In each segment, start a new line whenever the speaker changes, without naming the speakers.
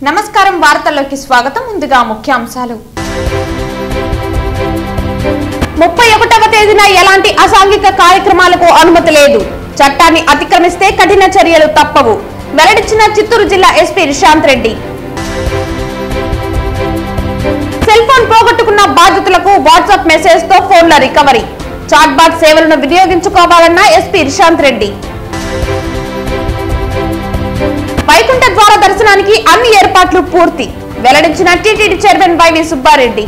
నమస్కారం వార్తల్లోకి స్వాగతం ముందుగా ముఖ్యాంశాలు ముప్పై ఒకటవ తేదీన ఎలాంటి అసాంఘిక కార్యక్రమాలకు అనుమతి లేదు చట్టాన్ని అతిక్రమిస్తే కఠిన చర్యలు తప్పవు వెల్లడించిన చిత్తూరు జిల్లా SP Rishanth Reddy cell phone పోగొట్టుకున్న బాధితులకు వాట్సాప్ మెసేజ్ తో ఫోన్ల రికవరీ చాట్ బాట్ సేవలను వినియోగించుకోవాలన్న ఎస్పీ రిశాంత్ రెడ్డి వైకుంఠ ద్వార దర్శనానికి అన్ని ఏర్పాట్లు పూర్తి వెల్లడించిన టీటీడీ చైర్మన్ వైవి సుబ్బారెడ్డి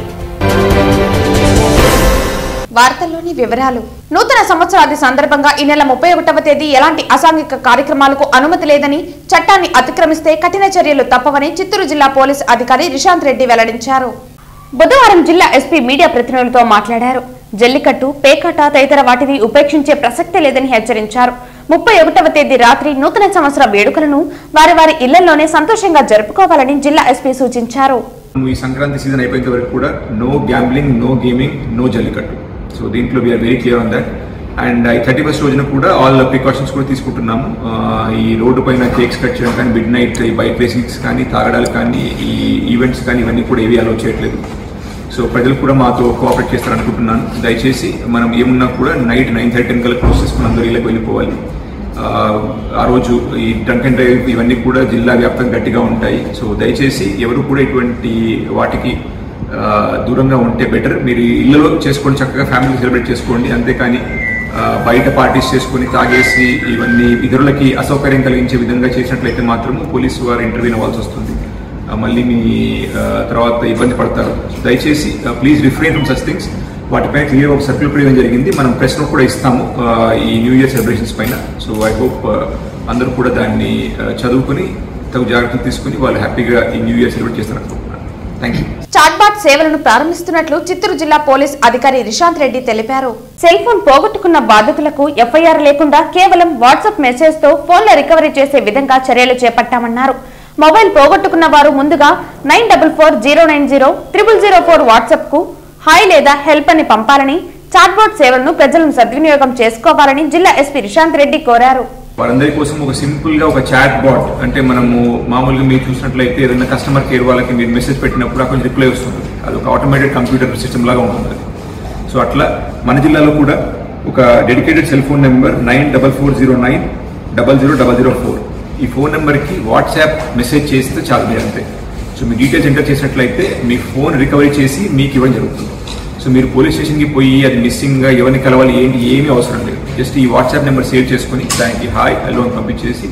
వార్తల్లోని వివరాలు నూతన సంవత్సరాది సందర్భంగా ఈ నెల ముప్పై ఒకటవ తేదీ ఎలాంటి అసాంఘిక కార్యక్రమాలకు అనుమతి లేదని చట్టాన్ని అతిక్రమిస్తే కఠిన చర్యలు తప్పవని చిత్తూరు జిల్లా పోలీస్ అధికారి రిశాంత్ రెడ్డి వెల్లడించారు బుధవారం జిల్లా ఎస్పీ మీడియా ప్రతినిధులతో మాట్లాడారు జల్లికట్టు పేకాట తదితర వాటిని ఉపేక్షించే ప్రసక్తే లేదని హెచ్చరించారు ముప్పై ఒకటవ తేదీ రాత్రి నూతన సంవత్సర వేడుకలను వారి వారి ఇళ్లలోనే సంతోషంగా జరుపుకోవాలని జిల్లా ఎస్పీ సూచించారు
ఈ సంక్రాంతి సీజన్ అయిపోయేంత వరకు కూడా no gambling no gaming no Jallikattu so దీంట్లో we are very clear on that and ఈ థర్టీ ఫస్ట్ రోజున కూడా ఆల్ ప్రికాషన్స్ కూడా తీసుకుంటున్నాము ఆ, ఈ రోడ్డు పైన కేక్స్ కట్ చేయడం కానీ మిడ్ నైట్ ఈ బైక్ రేసింగ్స్ కానీ తాగడాలు కానీ ఈ ఈవెంట్స్ కానీ ఇవన్నీ కూడా ఏవి అలో చేయట్లేదు సో ప్రజలు కూడా మాతో కోఆపరేట్ చేస్తారనుకుంటున్నాను దయచేసి మనం ఏమున్నా కూడా నైట్ నైన్ థర్టీ కల్లా క్లోజ్ చేసుకుని అందరూ ఇళ్ళకి వెళ్ళిపోవాలి ఆ, ఆ రోజు ఈ డ్రంక్ అండ్ డ్రైవ్ ఇవన్నీ కూడా జిల్లా వ్యాప్తంగా గట్టిగా ఉంటాయి సో దయచేసి ఎవరు కూడా ఇటువంటి వాటికి ఆ, దూరంగా ఉంటే బెటర్ మీరు ఇళ్ళలో చేసుకోండి చక్కగా ఫ్యామిలీ సెలబ్రేట్ చేసుకోండి అంతేకాని ఆ, బయట పార్టీస్ చేసుకొని తాగేసి ఇవన్నీ ఇతరులకి అసౌకర్యం కలిగించే విధంగా చేసినట్లయితే మాత్రం పోలీసు వారు ఇంటర్వ్యూన్ అవ్వాల్సి వస్తుంది ఆ, మళ్ళీ మీ ఆ, తర్వాత ఇబ్బంది పడతారు దయచేసి please refrain from such things వాటిపైన క్లియర్ ఒక సర్క్యులర్ ఇవ్వడం జరిగింది మనం ప్రెస్ నోట్ కూడా ఇస్తాము ఆ, ఈ న్యూ ఇయర్ సెలబ్రేషన్స్ పైన సో ఐ హోప్ అందరూ కూడా దాన్ని ఆ, చదువుకుని తగు జాగ్రత్తలు తీసుకుని వాళ్ళు హ్యాపీగా ఈ న్యూ ఇయర్ సెలబ్రేట్ చేస్తారనుకుంటున్నాను థ్యాంక్ యూ
చాట్బాట్ సేవలను ప్రారంభిస్తున్నట్లు చిత్తూరు జిల్లా పోలీస్ అధికారి రిశాంత్ రెడ్డి తెలిపారు సెల్ ఫోన్ పోగొట్టుకున్న బాధితులకు ఎఫ్ఐఆర్ లేకుండా కేవలం వాట్సాప్ మెసేజ్ తో ఫోన్ల రికవరీ చేసే విధంగా చర్యలు చేపట్టామన్నారు మొబైల్ పోగొట్టుకున్న వారు ముందుగా nine double four zero nine zero triple zero four WhatsApp కు హాయ్ లేదా హెల్ప్ అని పంపాలని చాట్బాట్ సేవలను ప్రజలను సద్వినియోగం చేసుకోవాలని జిల్లా ఎస్పీ రిశాంత్ రెడ్డి కోరారు
వారందరి కోసం ఒక సింపుల్ గా ఒక చాట్ బాట్ అంటే మనము మామూలుగా మీరు చూసినట్లయితే ఏదైనా కస్టమర్ కేర్ వాళ్ళకి మీరు మెసేజ్ పెట్టినప్పుడు అక్కడ రిప్లై వస్తుంది అది ఒక ఆటోమేటెడ్ కంప్యూటర్ సిస్టమ్ లాగా ఉంటుంది అది. సో అట్లా మన జిల్లాలో కూడా ఒక dedicated cell phone number nine double four zero nine double zero double zero four ఈ ఫోన్ నెంబర్కి వాట్సాప్ మెసేజ్ చేస్తే చాలు మీరు అంతే సో మీ డీటెయిల్స్ ఎంటర్ చేసినట్లయితే మీ ఫోన్ రికవరీ చేసి మీకు ఇవ్వడం జరుగుతుంది సో మీరు పోలీస్ స్టేషన్కి పోయి అది మిస్సింగ్గా ఎవరిని కలవాలి ఏంటి ఏమీ అవసరం లేదు జస్ట్ ఈ వాట్సాప్ నెంబర్ సేవ్ చేసుకుని దానికి హాయ్ హలో అని పంపించేసి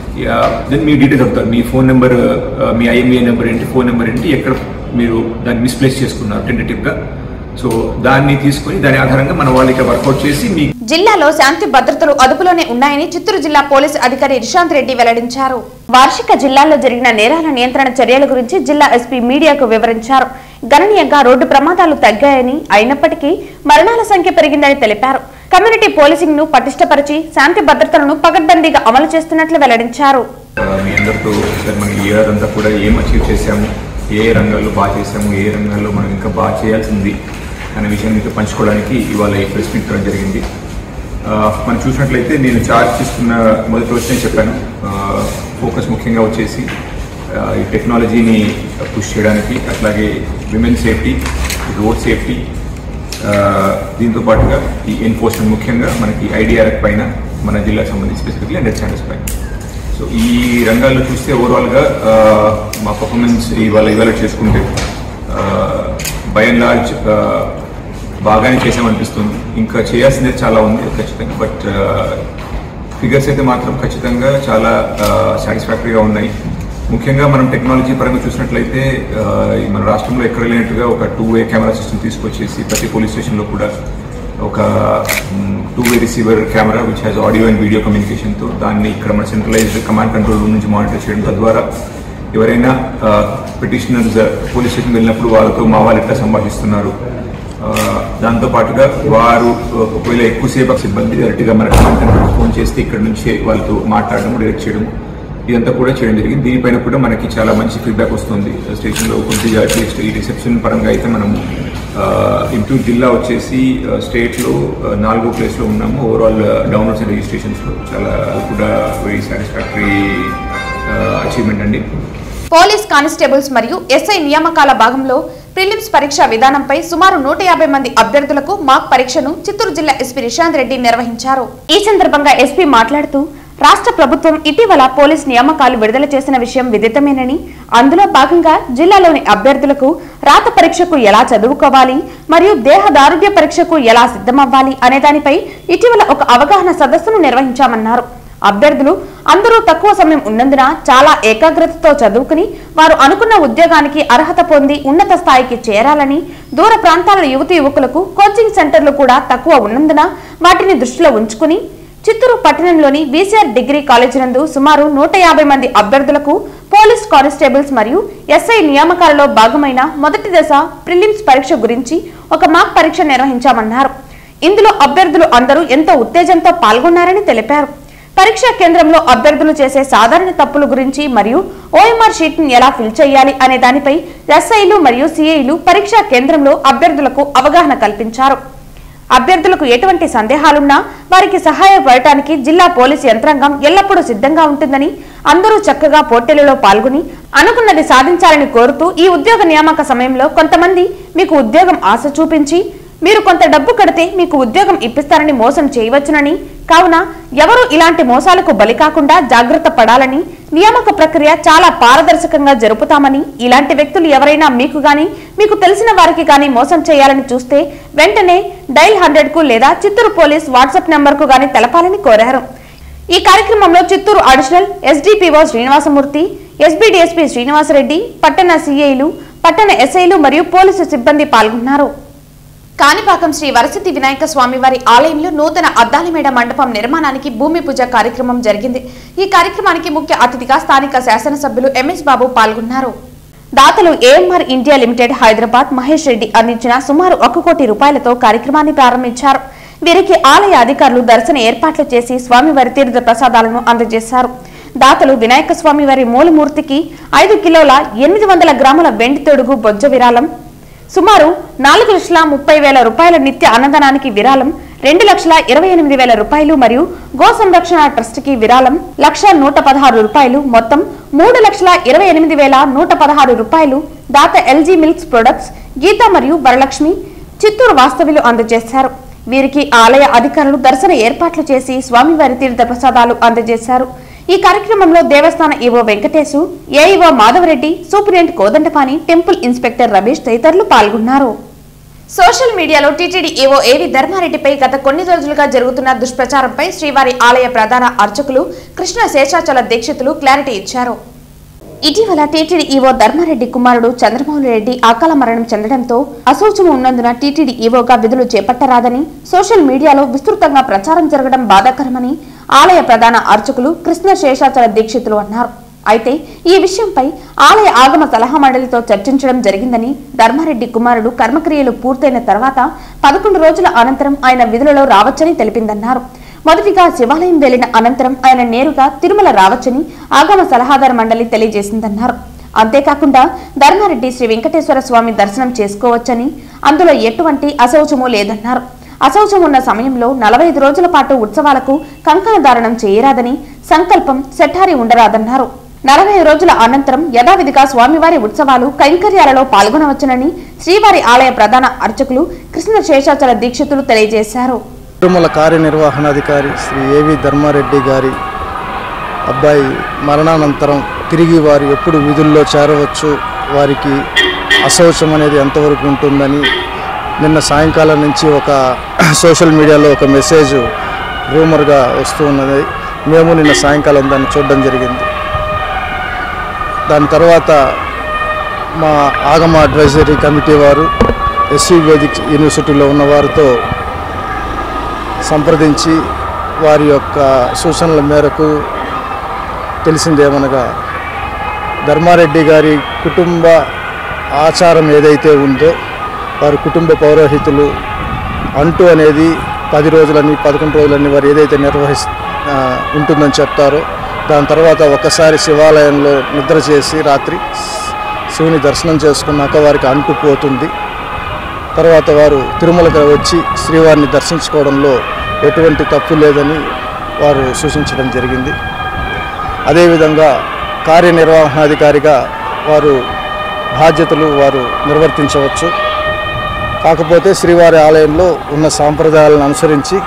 దెన్ మీ డీటెయిల్స్ అడుగుతారు మీ ఫోన్ నెంబర్ మీ ఐఎంఏ నెంబర్ ఏంటి ఫోన్ నెంబర్ ఏంటి ఎక్కడ మీరు దాన్ని మిస్ప్లేస్ చేసుకున్నారు టెంటేటివ్గా సో దాన్ని తీసుకొని దాని ఆధారంగా మన వాళ్ళకి వర్కౌట్ చేసి మీ
జిల్లాలో శాంతి భద్రతలు అదుపులోనే ఉన్నాయని చిత్తూరు జిల్లా పోలీసు అధికారి రిశాంత్ రెడ్డి వెల్లడించారు వార్షిక జిల్లాల్లో జరిగిన నేరాల నియంత్రణ చర్యల గురించి జిల్లా ఎస్పీ మీడియాకు వివరించారు గణనీయంగా రోడ్డు ప్రమాదాలు తగ్గాయని అయినప్పటికీ మరణాల సంఖ్య పెరిగిందని తెలిపారు కమ్యూనిటీ పోలీసింగ్ ను పటిష్టపరిచి శాంతి భద్రతలను పకడ్బందీగా అమలు చేస్తున్నట్లు వెల్లడించారు
ఆ, మీ అందరితో సార్ మన ఇయర్ అంతా కూడా ఏం అచీవ్ చేశాము ఏ రంగాల్లో బాగా చేశాము ఏ రంగాల్లో మనం ఇంకా బాగా చేయాల్సింది అనే విషయం మీతో పంచుకోవడానికి ఇవాళ ఈ ప్రెస్ మీట్ పెట్టడం జరిగింది ఆ, మనం చూసినట్లయితే నేను చార్జ్ తీసుకున్న మొదటి రోజునే చెప్పాను ఫోకస్ ముఖ్యంగా వచ్చేసి ఆ, ఈ టెక్నాలజీని పుష్ చేయడానికి అట్లాగే విమెన్ సేఫ్టీ రోడ్ సేఫ్టీ ఆ, దీంతో పాటుగా ఈ ఎన్ఫోర్స్మెంట్ ముఖ్యంగా మనకి ఐడిఆర్ఎఫ్ పైన మన జిల్లాకు సంబంధించి స్పెసిఫిక్లీ అండర్ స్టాండర్స్ పైన సో ఈ రంగాల్లో చూస్తే ఓవరాల్గా ఆ, మా పర్ఫార్మెన్స్ ఇవాళ ఇవాళ చేసుకుంటే బై అండ్ లార్జ్ బాగానే చేసామనిపిస్తుంది ఇంకా చేయాల్సిందే చాలా ఉంది ఖచ్చితంగా బట్ ఫిగర్స్ అయితే మాత్రం ఖచ్చితంగా చాలా సాటిస్ఫాక్టరీగా ఉన్నాయి ముఖ్యంగా మనం టెక్నాలజీ పరంగా చూసినట్లయితే ఆ, ఈ మన రాష్ట్రంలో ఎక్కడ లేనట్టుగా ఒక టూ వే కెమెరా సిస్టమ్ తీసుకొచ్చేసి ప్రతి పోలీస్ స్టేషన్లో కూడా ఒక two way receiver camera which has audio and video కమ్యూనికేషన్తో దాన్ని ఇక్కడ మన సెంట్రలైజ్డ్ కమాండ్ కంట్రోల్ రూమ్ నుంచి మానిటర్ చేయడం తద్వారా ఎవరైనా పిటిషనర్స్ పోలీస్ స్టేషన్ వెళ్ళినప్పుడు వాళ్ళతో మా వాళ్ళు ఎట్లా సంభాషిస్తున్నారు ఆ, దాంతో పాటుగా వారు ఒకవేళ ఎక్కువసేపు ఆ సిబ్బంది డైరెక్ట్గా మన కమాండ్ కంట్రోల్ ఫోన్ చేస్తే ఇక్కడ నుంచే వాళ్ళతో మాట్లాడడం డైరెక్ట్ చేయడం ఇదంతా కూడా చేయడం జరిగింది దీనిపైన కూడా మనకి చాలా మంచి ఫీడ్బ్యాక్ వస్తుంది స్టేషన్లో కొద్దిగా అట్లీస్ట్ ఈ రిసెప్షన్ పరంగా అయితే మనము ఇంటూ జిల్లా వచ్చేసి స్టేట్లో నాలుగో ప్లేస్లో ఉన్నాము ఓవరాల్ డౌన్లోడ్స్ అండ్ రిజిస్ట్రేషన్స్లో చాలా అది కూడా వెరీ సాటిస్ఫాక్టరీ అచీవ్మెంట్ అండి
పోలీస్ కానిస్టేబుల్స్ మరియు ఎస్ఐ నియామకాల భాగంలో ప్రిలిమ్స్ పరీక్ష విధానంపై సుమారు నూట యాభై మంది అభ్యర్థులకు మాక్ పరీక్షను చిత్తూరు జిల్లా ఎస్పీ నిశాంత్ రెడ్డి నిర్వహించారు ఈ సందర్భంగా ఎస్పీ మాట్లాడుతూ రాష్ట్ర ప్రభుత్వం ఇటీవల పోలీస్ నియామకాలు విడుదల చేసిన విషయం విదితమేనని అందులో భాగంగా జిల్లాలోని అభ్యర్థులకు రాత పరీక్షకు ఎలా చదువుకోవాలి మరియు దేహదారుఢ్య పరీక్షకు ఎలా సిద్ధమవ్వాలి అనే దానిపై ఇటీవల ఒక అవగాహన సదస్సును నిర్వహించామన్నారు అభ్యర్థులు అందరూ తక్కువ సమయం ఉన్నందున చాలా ఏకాగ్రతతో చదువుకుని వారు అనుకున్న ఉద్యోగానికి అర్హత పొంది ఉన్నత స్థాయికి చేరాలని దూర ప్రాంతాల యువతి యువకులకు కోచింగ్ సెంటర్లు కూడా తక్కువ ఉన్నందున వాటిని దృష్టిలో ఉంచుకుని చిత్తూరు పట్టణంలోని వీసీఆర్ డిగ్రీ కాలేజ్ నందు సుమారు నూట యాభై మంది అభ్యర్థులకు పోలీస్ కానిస్టేబుల్స్ మరియు ఎస్ఐ నియామకాలలో భాగమైన మొదటి దశ ప్రిలిమ్స్ పరీక్ష గురించి ఒక మాక్ పరీక్ష నిర్వహించామన్నారు ఇందులో అభ్యర్థులు అందరూ ఎంతో ఉత్తేజంతో పాల్గొన్నారని తెలిపారు పరీక్షా కేంద్రంలో అభ్యర్థులు చేసే సాధారణ తప్పుల గురించి మరియు ఓఎంఆర్ షీట్ ని ఎలా ఫిల్ చేయాలి అనే దానిపై ఎస్ఐలు మరియు సిఐలు పరీక్షా కేంద్రంలో అభ్యర్థులకు అవగాహన కల్పించారు అభ్యర్థులకు ఎటువంటి సందేహాలున్నా వారికి సహాయపడటానికి జిల్లా పోలీసు యంత్రాంగం ఎల్లప్పుడూ సిద్ధంగా ఉంటుందని అందరూ చక్కగా పోటీలలో పాల్గొని అనుకున్నది సాధించాలని కోరుతూ ఈ ఉద్యోగ నియామక సమయంలో కొంతమంది మీకు ఉద్యోగం ఆశ చూపించి మీరు కొంత డబ్బు కడితే మీకు ఉద్యోగం ఇప్పిస్తారని మోసం చేయవచ్చునని కావున ఎవరు ఇలాంటి మోసాలకు బలి కాకుండా జాగ్రత్త పడాలని నియామక ప్రక్రియ చాలా పారదర్శకంగా జరుపుతామని ఇలాంటి వ్యక్తులు ఎవరైనా మీకు గాని మీకు తెలిసిన వారికి గాని మోసం చేయాలని చూస్తే వెంటనే డైల్ హండ్రెడ్ కు లేదా చిత్తూరు పోలీస్ వాట్సాప్ నెంబర్ కు గాని తెలపాలని కోరారు ఈ కార్యక్రమంలో Chittoor additional SDPO Srinivasamurthy SBDSP Srinivasareddy పట్టణ సిఐలు పట్టణ ఎస్ఐలు మరియు పోలీసు సిబ్బంది పాల్గొన్నారు కాణిపాకం శ్రీ వరసిద్ధి వినాయక స్వామి వారి ఆలయంలో నూతన అద్దాలమేడ మండపం నిర్మాణానికి భూమి పూజ కార్యక్రమం జరిగింది ఈ కార్యక్రమానికి ముఖ్య అతిథిగా స్థానిక శాసనసభ్యులు ఎంఎస్ బాబు పాల్గొన్నారు దాతలు AMR India limited Hyderabad Mahesh Reddy అందించిన సుమారు ఒక కోటి రూపాయలతో కార్యక్రమాన్ని ప్రారంభించారు వీరికి ఆలయ అధికారులు దర్శన ఏర్పాట్లు చేసి స్వామివారి తీర్థ ప్రసాదాలను అందజేశారు దాతలు వినాయక స్వామి వారి మూలమూర్తికి ఐదు కిలోల ఎనిమిది వందల గ్రాముల వెండి తొడుగు బొజ్జ విరాళం సుమారు నాలుగు లక్షల ముప్పై వేల రూపాయల నిత్య అన్నదానానికి విరాళం రెండు లక్షల ఇరవై ఎనిమిది వేల రూపాయలు మరియు గో సంరక్షణ ట్రస్ట్ కి విరాళం లక్ష నూట పదహారు రూపాయలు మొత్తం మూడు లక్షల ఇరవై ఎనిమిది వేల నూట పదహారు రూపాయలు దాత ఎల్జీ మిల్క్స్ ప్రొడక్ట్స్ గీత మరియు వరలక్ష్మి చిత్తూరు వాస్తవ్యులు అందజేశారు వీరికి ఆలయ అధికారులు దర్శన ఏర్పాట్లు చేసి స్వామివారి తీర్థ ప్రసాదాలు అందజేశారు ఈ కార్యక్రమంలో దేవస్థాన EO Venkatesu AEO Madhavareddy superintendent Kodandapani temple inspector Ramesh తదితరులు పాల్గొన్నారు సోషల్ మీడియాలో టీటీడీ ఈవో ఏవి ధర్మారెడ్డిపై గత కొన్ని రోజులుగా జరుగుతున్న దుష్ప్రచారంపై శ్రీవారి ఆలయ ప్రధాన అర్చకులు కృష్ణ శేషాచల దీక్షితులు క్లారిటీ ఇచ్చారు ఇటీవల టీటీడీ ఈవో ధర్మారెడ్డి కుమారుడు చంద్రమౌళి రెడ్డి అకాల మరణం చెందడంతో అశౌచము ఉన్నందున టీటీడీ ఈవోగా విధులు చేపట్టరాదని సోషల్ మీడియాలో విస్తృతంగా ప్రచారం జరగడం బాధాకరమని ఆలయ ప్రధాన అర్చకులు కృష్ణ శేషాచల దీక్షితులు అన్నారు అయితే ఈ విషయంపై ఆలయ ఆగమ సలహా మండలితో చర్చించడం జరిగిందని ధర్మారెడ్డి కుమారుడు కర్మక్రియలు పూర్తయిన తర్వాత పదకొండు రోజుల అనంతరం ఆయన విధులలో రావచ్చని తెలిపిందన్నారు మొదటిగా శివాలయం వెళ్లిన అనంతరం ఆయన నేరుగా తిరుమల రావచ్చని ఆగమ సలహాదార మండలి తెలియజేసిందన్నారు అంతేకాకుండా ధర్మారెడ్డి శ్రీ వెంకటేశ్వర స్వామి దర్శనం చేసుకోవచ్చని అందులో ఎటువంటి అశౌచము లేదన్నారు అశౌచం ఉన్న సమయంలో నలభై ఐదు రోజుల పాటు ఉత్సవాలకు కంకణ దారణం చేయరాదని సంకల్పం సెఠారి ఉండరాదన్నారు నలభై రోజుల అనంతరం యథావిధిగా స్వామివారి ఉత్సవాలు కైంకర్యాలలో పాల్గొనవచ్చునని శ్రీవారి ఆలయ ప్రధాన అర్చకులు కృష్ణ శేషాచల దీక్షితులు తెలియజేశారు
తిరుమల కార్యనిర్వహణాధికారి శ్రీ ఏవి ధర్మారెడ్డి గారి అబ్బాయి మరణానంతరం తిరిగి వారు ఎప్పుడు విధుల్లో చేరవచ్చు వారికి అశౌచం అనేది ఎంతవరకు ఉంటుందని నిన్న సాయంకాలం నుంచి ఒక సోషల్ మీడియాలో ఒక మెసేజ్ రూమర్గా వస్తూ ఉన్నది మేము నిన్న సాయంకాలం దాన్ని చూడడం జరిగింది దాని తర్వాత మా ఆగమ అడ్వైజరీ కమిటీ వారు ఎస్వి వేదిక్ యూనివర్సిటీలో ఉన్న వారితో సంప్రదించి వారి యొక్క సూచనల మేరకు తెలిసిందేమనగా ధర్మారెడ్డి గారి కుటుంబ ఆచారం ఏదైతే ఉందో వారి కుటుంబ పౌరోహితులు అంటూ అనేది పది రోజులని పదకొండు రోజులని వారు ఏదైతే నిర్వహిస్ ఆ, ఉంటుందని చెప్తారో దాని తర్వాత ఒకసారి శివాలయంలో నిద్ర చేసి రాత్రి శివుని దర్శనం చేసుకున్నాక వారికి అంటు పోతుంది తర్వాత వారు తిరుమలకు వచ్చి శ్రీవారిని దర్శించుకోవడంలో ఎటువంటి తప్పు లేదని వారు సూచించడం జరిగింది అదేవిధంగా కార్యనిర్వహణాధికారిగా వారు బాధ్యతలు వారు నిర్వర్తించవచ్చు కాకపోతే శ్రీవారి ఆలయంలో ఉన్న సాంప్రదాయాలను అనుసరించి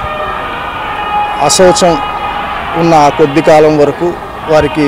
అశౌచం ఉన్న ఆ కొద్ది కాలం వరకు వారికి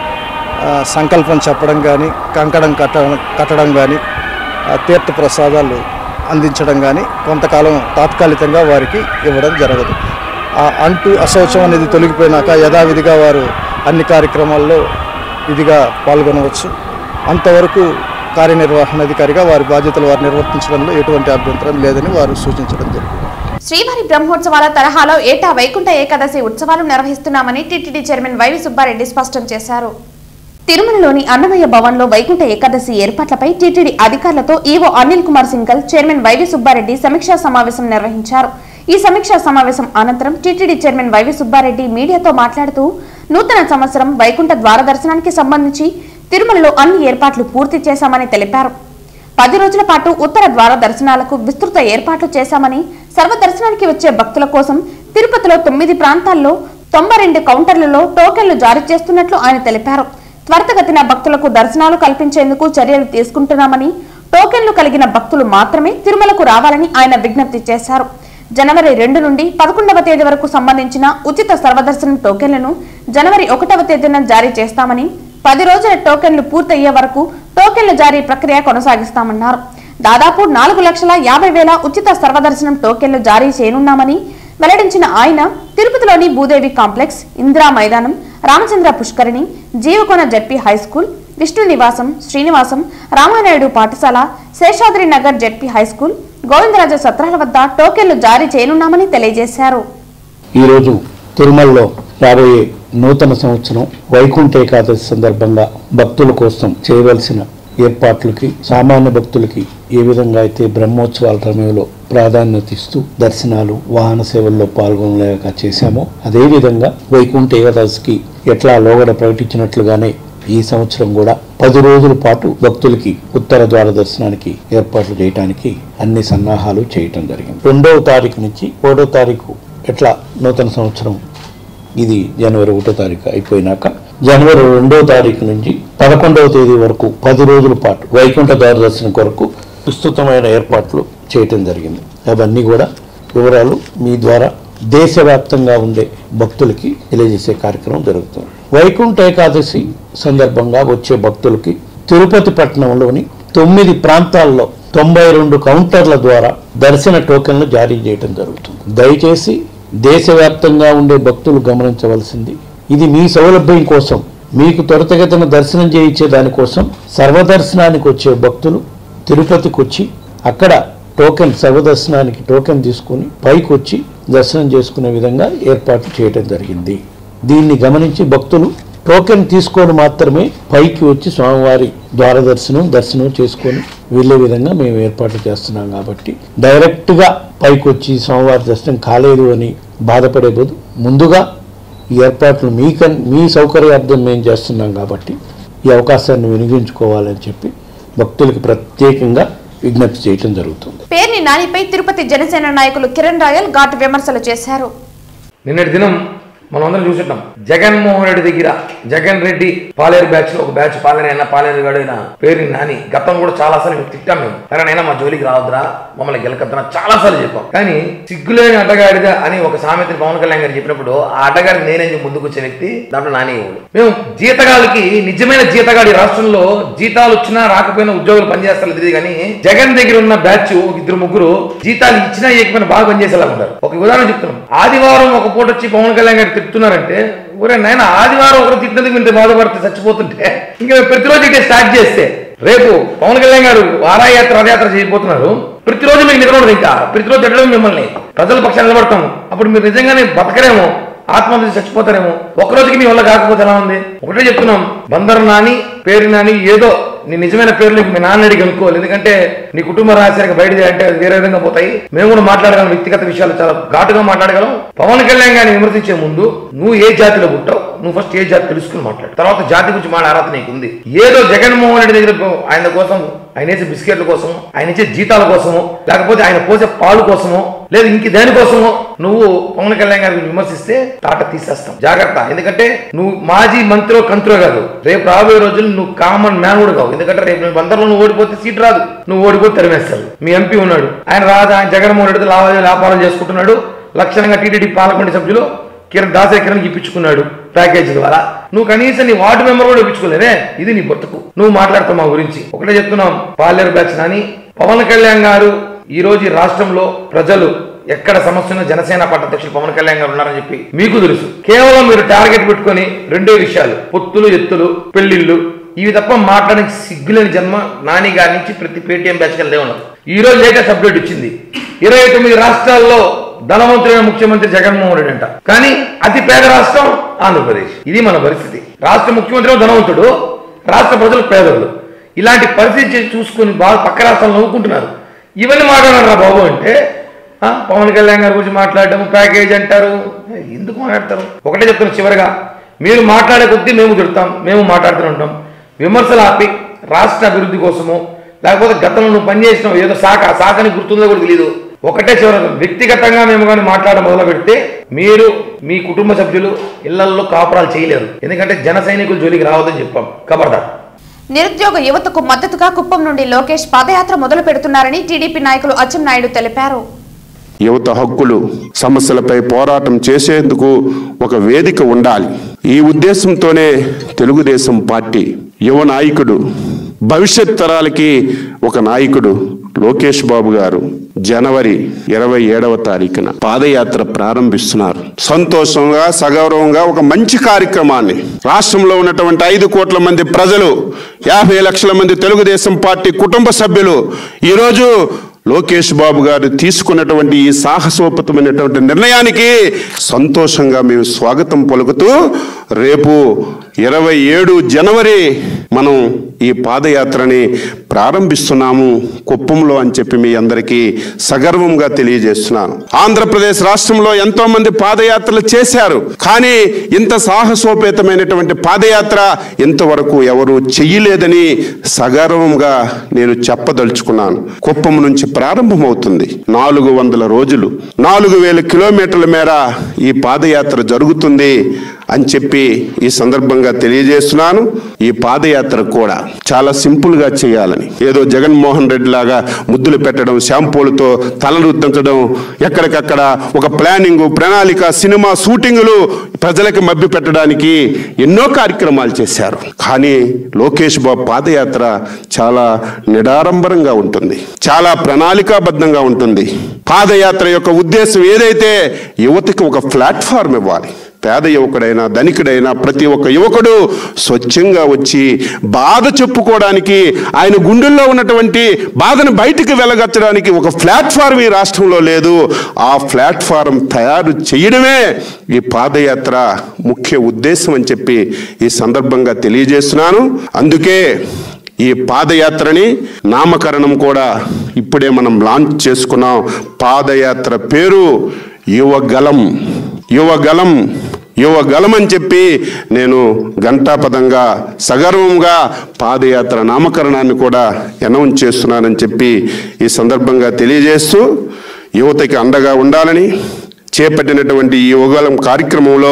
ఆ, సంకల్పం చెప్పడం కానీ కంకణం కట్టడం కట్టడం కానీ తీర్థ ప్రసాదాలు అందించడం కానీ కొంతకాలం తాత్కాలికంగా వారికి ఇవ్వడం జరగదు ఆ అంటు అశౌచం అనేది తొలగిపోయినాక యథావిధిగా వారు అన్ని కార్యక్రమాల్లో ఇదిగా పాల్గొనవచ్చు అంతవరకు కార్యనిర్వహణాధికారిగా వారి బాధ్యతలు వారు నిర్వర్తించడంలో ఎటువంటి అభ్యంతరం లేదని వారు సూచించడం జరిగింది
శ్రీవారి బ్రహ్మోత్సవాల తరహాలో ఏటా వైకుంఠ ఏకాదశి ఉత్సవాలు నిర్వహిస్తున్నామని టీటీడీ చైర్మన్ వైవి సుబ్బారెడ్డి స్పష్టం చేశారు తిరుమలలోని అన్నమయ్య భవన్లో వైకుంఠ ఏకాదశి ఏర్పాట్లపై టీటీడీ అధికారులతో EO Anil Kumar Singhal chairman YV Subbareddy సమీక్షా సమావేశం నిర్వహించారు ఈ సమీక్షా సమావేశం అనంతరం టీటీడీ చైర్మన్ వైవి సుబ్బారెడ్డి మీడియాతో మాట్లాడుతూ నూతన సంవత్సరం వైకుంఠ ద్వార దర్శనానికి సంబంధించి తిరుమలలో అన్ని ఏర్పాట్లు పూర్తి చేశామని తెలిపారు పది రోజుల పాటు ఉత్తర ద్వార దర్శనాలకు విస్తృత ఏర్పాట్లు చేశామని సర్వ దర్శనానికి వచ్చే భక్తుల కోసం తిరుపతిలో తొమ్మిది ప్రాంతాల్లో తొంభై రెండు కౌంటర్లలో టోకెన్లు జారీ చేస్తున్నట్లు ఆయన తెలిపారు త్వరితగతిన భక్తులకు దర్శనాలు కల్పించేందుకు చర్యలు తీసుకుంటున్నామని టోకెన్లు కలిగిన భక్తులు మాత్రమే తిరుమలకు రావాలని ఆయన విజ్ఞప్తి చేశారు జనవరి రెండు నుండి పదకొండవ తేదీ వరకు సంబంధించిన ఉచిత సర్వదర్శనం టోకెన్లను జనవరి ఒకటవ తేదీన జారీ చేస్తామని పది రోజుల టోకెన్లు పూర్తయ్యే వరకు టోకెన్ల జారీ ప్రక్రియ కొనసాగిస్తామన్నారు దాదాపు నాలుగు లక్షల యాభై వేల ఉచిత సర్వదర్శనం టోకెన్లు జారీ చేయనున్నామని వెల్లడించిన ఆయన తిరుపతిలోని భూదేవి కాంప్లెక్స్ ఇందిరా మైదానం రామచంద్ర పుష్కరిణి జీవకోన జడ్పీ హైస్కూల్ విష్ణు నివాసం శ్రీనివాసం రామానాయుడు పాఠశాల శేషాద్రి నగర్ జడ్పీ హైస్కూల్ గోవిందరాజ సత్రాల వద్ద టోకెన్లు జారీ చేయనున్నామని తెలియజేశారు
ఈరోజు తిరుమలలో రాబోయే నూతన సంవత్సరం వైకుంఠ ఏకాదశి సందర్భంగా భక్తుల కోసం చేయవలసిన ఏర్పాట్లకి సామాన్య భక్తులకి ఏ విధంగా అయితే బ్రహ్మోత్సవాల సమయంలో ప్రాధాన్యత ఇస్తూ దర్శనాలు వాహన సేవల్లో పాల్గొనలేక చేశామో అదేవిధంగా వైకుంఠ ఏకాదశికి ఎట్లా లోగడ ప్రకటించినట్లుగానే ఈ సంవత్సరం కూడా పది రోజుల పాటు భక్తులకి ఉత్తర ద్వార దర్శనానికి ఏర్పాట్లు చేయడానికి అన్ని సన్నాహాలు చేయటం జరిగింది రెండవ తారీఖు నుంచి ఒకటో తారీఖు ఎట్లా నూతన సంవత్సరం ఇది జనవరి ఒకటో తారీఖు అయిపోయినాక జనవరి రెండో తారీఖు నుంచి పదకొండవ తేదీ వరకు పది రోజుల పాటు వైకుంఠ ద్వార దర్శనం కొరకు విస్తృతమైన ఏర్పాట్లు చేయటం జరిగింది అవన్నీ కూడా వివరాలు మీ ద్వారా దేశవ్యాప్తంగా ఉండే భక్తులకి తెలియజేసే కార్యక్రమం జరుగుతుంది వైకుంఠ ఏకాదశి సందర్భంగా వచ్చే భక్తులకి తిరుపతి పట్టణంలోని తొమ్మిది ప్రాంతాల్లో తొంభై రెండు కౌంటర్ల ద్వారా దర్శన టోకెన్లు జారీ చేయడం జరుగుతుంది దయచేసి దేశవ్యాప్తంగా ఉండే భక్తులు గమనించవలసింది ఇది మీ సౌలభ్యం కోసం మీకు త్వరితగతిన దర్శనం చేయించే దానికోసం సర్వదర్శనానికి వచ్చే భక్తులు తిరుపతికి వచ్చి అక్కడ టోకెన్ సర్వదర్శనానికి టోకెన్ తీసుకుని పైకి వచ్చి దర్శనం చేసుకునే విధంగా ఏర్పాట్లు చేయడం జరిగింది దీన్ని గమనించి భక్తులు టోకెన్ తీసుకొని మాత్రమే పైకి వచ్చి స్వామివారి ద్వార దర్శనం దర్శనం చేసుకొని వెళ్ళే విధంగా మేము ఏర్పాట్లు చేస్తున్నాం కాబట్టి డైరెక్ట్గా పైకి వచ్చి స్వామివారి దర్శనం కాలేదు అని బాధపడే బదులు ముందుగా ఈ ఏర్పాట్లు మీక మీ సౌకర్యార్థం మేము చేస్తున్నాం కాబట్టి ఈ అవకాశాన్ని వినియోగించుకోవాలని చెప్పి భక్తులకు ప్రత్యేకంగా విజ్ఞప్తి చేయటం జరుగుతుంది
పేర్ని నానిపై తిరుపతి జనసేన నాయకులు కిరణ్ రాయల్ ఘాటు విమర్శలు చేశారు
నిన్నటి దినం మనం అందరం చూసుంటాం జగన్మోహన్ రెడ్డి దగ్గర జగన్ రెడ్డి పాలేరు బ్యాచ్ లో ఒక బ్యాచ్ పాలేరు అయినా పాలేరు గాడు అయినా పేరు నాని గతం కూడా చాలా సార్లు మేము తిట్టాం మేము కానీ అయినా మా జోలికి రావద్దురా మమ్మల్ని గెలకద్దురా చాలా సార్లు చెప్పాం కానీ సిగ్గులేని అడ్డగాడిద అని ఒక సామెతని పవన్ కళ్యాణ్ గారు చెప్పినప్పుడు ఆ అడ్డగాడికి నేనే చెప్పి ముందుకు వచ్చే వ్యక్తి దాంట్లో నాని ఇవ్వడు మేము జీతగాళ్ళకి నిజమైన జీతగాడి రాష్ట్రంలో జీతాలు వచ్చినా రాకపోయినా ఉద్యోగులు పనిచేస్తారు తెలియదు కానీ జగన్ దగ్గర ఉన్న బ్యాచ్ ఒక ఇద్దరు ముగ్గురు జీతాలు ఇచ్చినా ఇవ్వకపోయినా బాగా పనిచేసేలా ఉంటారు ఒక ఉదాహరణ చెప్తున్నాం ఆదివారం ఒక పూట వచ్చి పవన్ కళ్యాణ్ గారు తిడుతున్నారంటే ఊరే నాయన ఆదివారం ఒకరు తిట్టినందుకు ఇంత బాధపడితే చచ్చిపోతుంటే ఇంకా మేము ప్రతిరోజు ఇటే స్టార్ట్ చేస్తే రేపు పవన్ కళ్యాణ్ గారు వారాయాత్ర రథయాత్ర చేయబోతున్నారు ప్రతిరోజు మీకు నిద్ర ఉండదు ఇంకా ప్రతిరోజు తిట్టడం మిమ్మల్ని ప్రజల పక్షాన్ని నిలబడతాము అప్పుడు మీరు నిజంగానే బతకరేమో ఆత్మహత్య చేసి చచ్చిపోతారేమో ఒక రోజుకి మీ వల్ల కాకపోతే ఎలా ఉంది ఒకటే చెప్తున్నాం బందరు నాని పేరు నాని ఏదో నీ నిజమైన పేర్లు మీ నాన్న అడిగి అనుకోవాలి ఎందుకంటే నీ కుటుంబ రహస్యానికి బయటది అంటే అది వేరే విధంగా పోతాయి మేము కూడా మాట్లాడగలం వ్యక్తిగత విషయాలు చాలా ఘాటుగా మాట్లాడగలం పవన్ కళ్యాణ్ గారిని విమర్శించే ముందు నువ్వు ఏ జాతిలో పుట్టావు నువ్వు ఫస్ట్ ఏ జాతి తెలుసుకుని మాట్లాడు తర్వాత జాతి గురించి మాట్లాడే అర్హత నీకు ఉంది ఏదో జగన్మోహన్ రెడ్డి దగ్గర ఆయన కోసం ఆయన వేసే బిస్కెట్ల కోసం ఆయన ఇచ్చే జీతాల కోసమో లేకపోతే ఆయన పోసే పాలు కోసమో లేదు ఇంక దేనికోసమో నువ్వు పవన్ కళ్యాణ్ గారిని విమర్శిస్తే తాట తీసేస్తాం జాగ్రత్త ఎందుకంటే నువ్వు మాజీ మంత్రో కంత్రో కాదు రేపు రాబోయే రోజులు నువ్వు కామన్ మ్యాన్ కూడా కావు ఎందుకంటే రేపు నువ్వు అందరిలో నువ్వు ఓడిపోతే సీట్ రాదు నువ్వు ఓడిపోతే తరిమేస్తారు మీ ఎంపీ ఉన్నాడు ఆయన రాదు ఆయన జగన్మోహన్ రెడ్డి లావాదేవీ వ్యాపారం చేసుకుంటున్నాడు లక్షణంగా టీటీడీ పాలకొండ సభ్యులు కిరణ్ దాసే కిరణ్ ఇప్పించుకున్నాడు ప్యాకేజీ ద్వారా నువ్వు కనీసం నీ వార్డు మెంబర్ కూడా ఇప్పించుకోలేదే ఇది నీ బతుకు నువ్వు మాట్లాడతావు మా గురించి ఒకటే చెప్తున్నాం పాలేరు బ్యాచ్ నాని పవన్ కళ్యాణ్ గారు ఈ రోజు ఈ రాష్ట్రంలో ప్రజలు ఎక్కడ సమస్యను జనసేన పార్టీ అధ్యక్షులు పవన్ కళ్యాణ్ గారు ఉన్నారని చెప్పి మీకు తెలుసు కేవలం మీరు టార్గెట్ పెట్టుకొని రెండే విషయాలు పొత్తులు ఎత్తులు పెళ్లిళ్ళు ఇవి తప్ప మాట్లాడడానికి సిగ్గులేని జన్మ నాని గారి నుంచి ప్రతి పేటీఎం బ్యాచ్ వెళ్ళే ఉన్నారు ఈ రోజు లేటెస్ట్ అప్డేట్ వచ్చింది ఇరవై తొమ్మిది రాష్ట్రాల్లో ధనవంతుడైన ముఖ్యమంత్రి జగన్మోహన్ రెడ్డి అంట కానీ అతి పేద రాష్ట్రం ఆంధ్రప్రదేశ్ ఇది మన పరిస్థితి రాష్ట్ర ముఖ్యమంత్రి ఏమో ధనవంతుడు రాష్ట్ర ప్రజలు పేదలు ఇలాంటి పరిస్థితి చూ- చూసుకొని బాగా పక్క రాష్ట్రాలు నవ్వుకుంటున్నారు ఇవన్నీ మాట్లాడారా బాబు అంటే ఆ, పవన్ కళ్యాణ్ గారి గురించి మాట్లాడడం ప్యాకేజ్ అంటారు ఏ, ఎందుకు మాట్లాడతారు ఒకటే చెప్తున్నా చివరిగా మీరు మాట్లాడే కొద్దీ మేము తిడతాం మేము మాట్లాడుతూనే ఉంటాం విమర్శలు ఆపి రాష్ట్ర అభివృద్ధి కోసము లేకపోతే గతంలో నువ్వు పనిచేసిన ఏదో శాఖ ఆ శాఖని గుర్తుందో కూడా తెలియదు ఒకటే చివరి వ్యక్తిగతంగా మేము కానీ మాట్లాడడం మొదలు పెడితే మీరు మీ కుటుంబ సభ్యులు ఇళ్లలో కాపురాలు చేయలేరు ఎందుకంటే జన సైనికులు జోలికి రావద్దని చెప్పాం కబర్దార్
నిరుద్యోగ యువతకు మద్దతుగా కుప్పం నుండి లోకేష్ పాదయాత్ర మొదలు పెడుతున్నారని టీడీపీ నాయకులు అచ్చెన్నాయుడు తెలిపారు
యువత హక్కులు సమస్యలపై పోరాటం చేసేందుకు ఒక వేదిక ఉండాలి ఈ ఉద్దేశంతోనే తెలుగుదేశం పార్టీ యువ నాయకుడు భవిష్యత్ తరాలకి ఒక నాయకుడు లోకేష్ బాబు గారు జనవరి ఇరవై ఏడవ తారీఖున పాదయాత్ర ప్రారంభిస్తున్నారు సంతోషంగా సగౌరవంగా ఒక మంచి కార్యక్రమాన్ని రాష్ట్రంలో ఉన్నటువంటి ఐదు కోట్ల మంది ప్రజలు యాభై లక్షల మంది తెలుగుదేశం పార్టీ కుటుంబ సభ్యులు ఈరోజు లోకేష్ బాబు గారు తీసుకున్నటువంటి ఈ సాహసోపతమైనటువంటి నిర్ణయానికి సంతోషంగా మేము స్వాగతం పలుకుతూ రేపు ఇరవై ఏడు జనవరి మనం ఈ పాదయాత్రని ప్రారంభిస్తున్నాము కుప్పంలో అని చెప్పి మీ అందరికీ సగర్వంగా తెలియజేస్తున్నాను ఆంధ్రప్రదేశ్ రాష్ట్రంలో ఎంతో మంది పాదయాత్రలు చేశారు కానీ ఇంత సాహసోపేతమైనటువంటి పాదయాత్ర ఇంతవరకు ఎవరు చెయ్యలేదని సగర్వంగా నేను చెప్పదలుచుకున్నాను కుప్పం నుంచి ప్రారంభమవుతుంది నాలుగు వందల రోజులు నాలుగు వేల కిలోమీటర్ల మేర ఈ పాదయాత్ర జరుగుతుంది అని చెప్పి ఈ సందర్భంగా తెలియజేస్తున్నాను ఈ పాదయాత్ర కూడా చాలా సింపుల్ గా చేయాలని ఏదో జగన్మోహన్ రెడ్డి లాగా ముద్దులు పెట్టడం షాంపూలతో తలలు రుద్దించడం ఎక్కడికక్కడ ఒక ప్లానింగ్ ప్రణాళిక సినిమా షూటింగులు ప్రజలకు మభ్య పెట్టడానికి ఎన్నో కార్యక్రమాలు చేశారు కానీ లోకేష్ బాబు పాదయాత్ర చాలా నిడారంబరంగా ఉంటుంది చాలా ప్రణాళికాబద్ధంగా ఉంటుంది పాదయాత్ర యొక్క ఉద్దేశం ఏదైతే యువతకి ఒక ప్లాట్ఫామ్ ఇవ్వాలి పేద యువకుడైనా ధనికుడైనా ప్రతి ఒక్క యువకుడు స్వచ్ఛంగా వచ్చి బాధ చెప్పుకోవడానికి ఆయన గుండెల్లో ఉన్నటువంటి బాధను బయటికి వెలగచ్చడానికి ఒక ప్లాట్ఫారం ఈ రాష్ట్రంలో లేదు ఆ ప్లాట్ఫారం తయారు చేయడమే ఈ పాదయాత్ర ముఖ్య ఉద్దేశం అని చెప్పి ఈ సందర్భంగా తెలియజేస్తున్నాను అందుకే ఈ పాదయాత్రని నామకరణం కూడా ఇప్పుడే మనం లాంచ్ చేసుకున్నాం పాదయాత్ర పేరు యువగలం యువగలం యువగలం అని చెప్పి నేను ఘంటాపదంగా సగర్వంగా పాదయాత్ర నామకరణాన్ని కూడా అనౌన్స్ చేస్తున్నానని చెప్పి ఈ సందర్భంగా తెలియజేస్తూ యువతకి అండగా ఉండాలని చేపట్టినటువంటి ఈ యువగలం కార్యక్రమంలో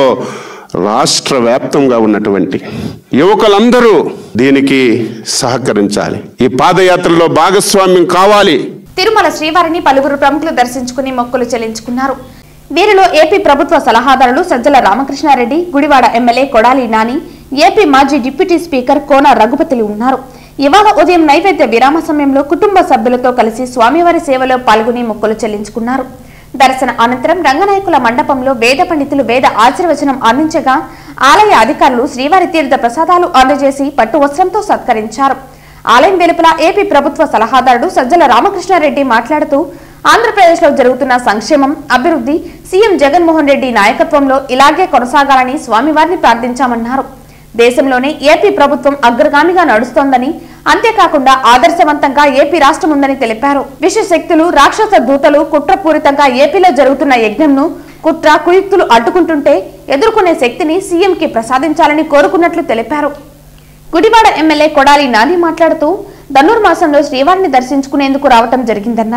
రాష్ట్ర వ్యాప్తంగా ఉన్నటువంటి యువకులందరూ దీనికి సహకరించాలి ఈ పాదయాత్రలో భాగస్వామ్యం కావాలి
తిరుమల శ్రీవారిని పలువురు ప్రముఖులు దర్శించుకుని మొక్కులు చెల్లించుకున్నారు వీరిలో ఏపీ ప్రభుత్వ సలహాదారులు సజ్జల రామకృష్ణారెడ్డి గుడివాడ ఎమ్మెల్యే కొడాలి నాని ఏపీ మాజీ డిప్యూటీ స్పీకర్ కోన రఘుపతిలు ఉన్నారు ఇవాళ ఉదయం నైవేద్య విరామ సమయంలో కుటుంబ సభ్యులతో కలిసి స్వామివారి సేవలో పాల్గొని మొక్కులు చెల్లించుకున్నారు దర్శన అనంతరం రంగనాయకుల మండపంలో వేద పండితులు వేద ఆశీర్వచనం అందించగా ఆలయ అధికారులు శ్రీవారి తీర్థ ప్రసాదాలు అందజేసి పట్టు వస్త్రంతో సత్కరించారు ఆలయం వెలుపల ఏపీ ప్రభుత్వ సలహాదారుడు సజ్జల రామకృష్ణారెడ్డి మాట్లాడుతూ ఆంధ్రప్రదేశ్లో జరుగుతున్న సంక్షేమం అభివృద్ధి సీఎం జగన్మోహన్ రెడ్డి నాయకత్వంలో ఇలాగే కొనసాగాలని స్వామివారిని ప్రార్థించామన్నారు దేశంలోనే ఏపీ ప్రభుత్వం అగ్రగామిగా నడుస్తోందని అంతేకాకుండా ఆదర్శవంతంగా ఏపీ రాష్ట్రం ఉందని తెలిపారు విషశక్తులు రాక్షస దూతలు కుట్రపూరితంగా ఏపీలో జరుగుతున్న యజ్ఞంను కుట్ర కుయుక్తులు అడ్డుకుంటుంటే ఎదుర్కొనే శక్తిని సీఎంకి ప్రసాదించాలని కోరుకున్నట్లు తెలిపారు గుడివాడ ఎమ్మెల్యే కొడాలి నాని మాట్లాడుతూ ధనుర్మాసంలో శ్రీవారిని దర్శించుకునేందుకు రావటం జరిగిందన్నారు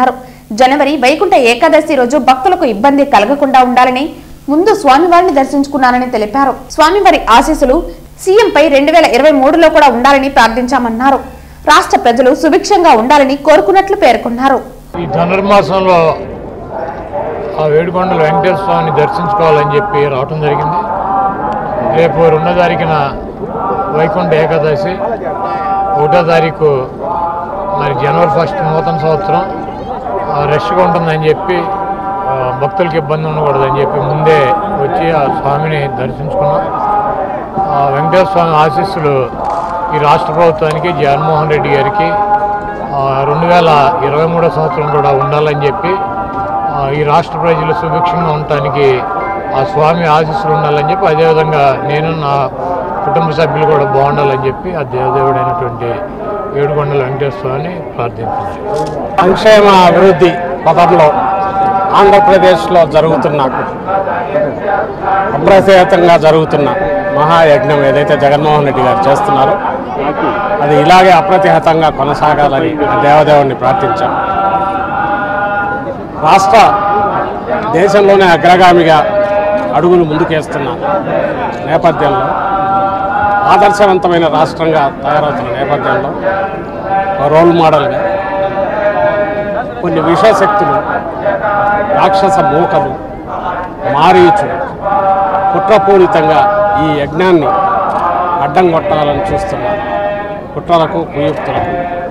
జనవరి వైకుంఠ ఏకాదశి రోజు భక్తులకు ఇబ్బంది కలగకుండా ఉండాలని ముందు స్వామివారిని దర్శించుకున్నానని తెలిపారు స్వామివారి ఆశీస్సులు సీఎంపై రెండు వేల ఇరవై మూడులో కూడా ఉండాలని ప్రార్థించామన్నారు రాష్ట్ర ప్రజలు సుభిక్షంగా ఉండాలని కోరుకున్నట్లు పేర్కొన్నారు
ఈ ధనుర్మాసంలో ఆ వేడుకొండల వెంకటేశ్వర స్వామిని దర్శించుకోవాలని చెప్పి రావటం జరిగింది రేపు రెండో తారీఖున వైకుంఠ ఏకాదశి ఒకటో తారీఖు మరి జనవరి ఫస్ట్ నూతన సంవత్సరం ఆ, రష్గా ఉంటుందని చెప్పి ఆ, భక్తులకు ఇబ్బంది ఉండకూడదని చెప్పి ముందే వచ్చి ఆ స్వామిని దర్శించుకున్నాం ఆ వెంకటేశ్వర స్వామి ఆశీస్సులు ఈ రాష్ట్ర ప్రభుత్వానికి జగన్మోహన్ రెడ్డి గారికి ఆ, రెండు వేల ఇరవై మూడో సంవత్సరం కూడా ఉండాలని చెప్పి ఆ, ఈ రాష్ట్ర ప్రజలు సుభిక్షంగా ఉండటానికి ఆ స్వామి ఆశీస్సులు ఉండాలని చెప్పి అదేవిధంగా నేను నా కుటుంబ సభ్యులు కూడా బాగుండాలని చెప్పి ఆ దేవదేవుడైనటువంటి ఏడుకొండల వెంకటేశ్వర స్వామిని ప్రార్థించాను
సంక్షేమ అభివృద్ధి పదంలో ఆంధ్రప్రదేశ్లో జరుగుతున్న అప్రసేతంగా జరుగుతున్న మహాయజ్ఞం ఏదైతే జగన్మోహన్ రెడ్డి గారు చేస్తున్నారో అది ఇలాగే అప్రతిహతంగా కొనసాగాలని ఆ దేవదేవుణ్ణి ప్రార్థించాం రాష్ట్ర దేశంలోనే అగ్రగామిగా అడుగులు ముందుకేస్తున్న నేపథ్యంలో ఆదర్శవంతమైన రాష్ట్రంగా తయారవుతున్న నేపథ్యంలో ఒక రోల్ మోడల్గా కొన్ని విషశక్తులు రాక్షస మూకలు మారీచులు కుట్రపూరితంగా ఈ యజ్ఞాన్ని అడ్డం కొట్టాలని చూస్తున్నారు కుట్రలకు కుయుక్తులకు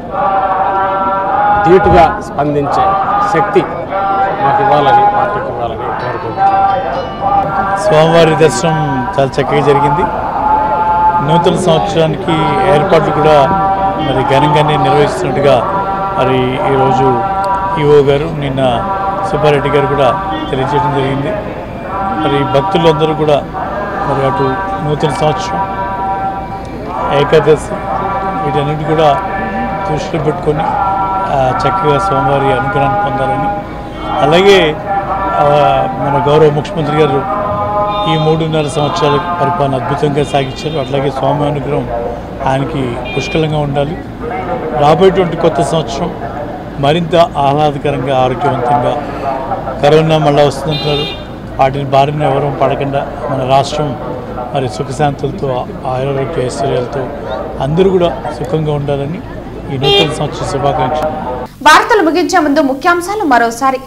ధీటుగా స్పందించే శక్తి మాకు ఇవ్వాలని పార్టీకి ఇవ్వాలని కోరుకుంటున్నాను
స్వామివారి దర్శనం చాలా చక్కగా జరిగింది నూతన సంవత్సరానికి ఏర్పాట్లు కూడా మరి ఘనంగానే నిర్వహిస్తున్నట్టుగా మరి ఈరోజు ఈఓ గారు నిన్న సుబ్బారెడ్డి గారు కూడా తెలియజేయడం జరిగింది మరి భక్తులందరూ కూడా మరి అటు నూతన సంవత్సరం ఏకాదశి వీటన్నిటి కూడా దృష్టిలో పెట్టుకొని ఆ, చక్కగా స్వామివారి అనుగ్రహాన్ని పొందాలని అలాగే ఆ, మన గౌరవ ముఖ్యమంత్రి గారు ఈ మూడున్నర సంవత్సరాల పరిపాలన అద్భుతంగా సాగించారు అట్లాగే స్వామి అనుగ్రహం ఆయనకి పుష్కలంగా ఉండాలి రాబోయేటువంటి కొత్త సంవత్సరం మరింత ఆహ్లాదకరంగా ఆరోగ్యవంతంగా కరోనా మళ్ళీ వస్తుందంటారు వాటిని బారిన ఎవరూ పడకుండా మన రాష్ట్రం మరి సుఖశాంతులతో ఆరోగ్య ఐశ్వర్యాలతో అందరూ కూడా సుఖంగా ఉండాలని ఈ నూతన సంవత్సర శుభాకాంక్షలు
వార్తలు ముగించే ముందు ముఖ్యాంశాలు మరోసారి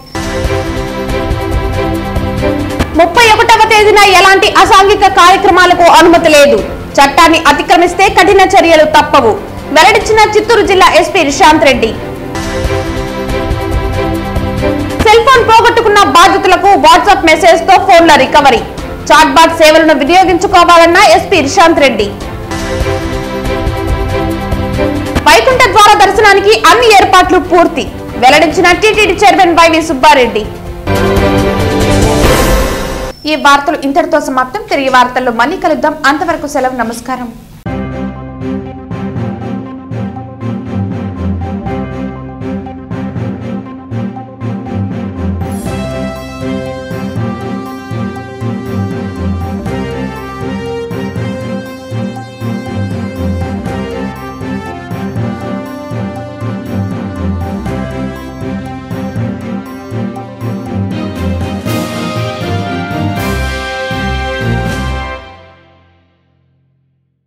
ముప్పై ఒకటవ తేదీన ఎలాంటి అసాంఘిక కార్యక్రమాలకు అనుమతి లేదు చట్టాన్ని అతిక్రమిస్తే కఠిన చర్యలు తప్పవు వెల్లడించిన చిత్తూరు జిల్లా SP Rishanth Reddy cell phone పోగొట్టుకున్న బాధితులకు వాట్సాప్ మెసేజ్ తో ఫోన్ల రికవరీ చాట్ బాట్ సేవలను వినియోగించుకోవాలన్న ఎస్పీ రిశాంత్ రెడ్డి వైకుంఠ ద్వార దర్శనానికి అన్ని ఏర్పాట్లు పూర్తి వెల్లడించిన టీటీడీ చైర్మన్ వైవి సుబ్బారెడ్డి ఈ వార్తలు ఇంతటితో సమాప్తం తిరిగి వార్తల్లో మళ్ళీ కలుద్దాం అంతవరకు సెలవు నమస్కారం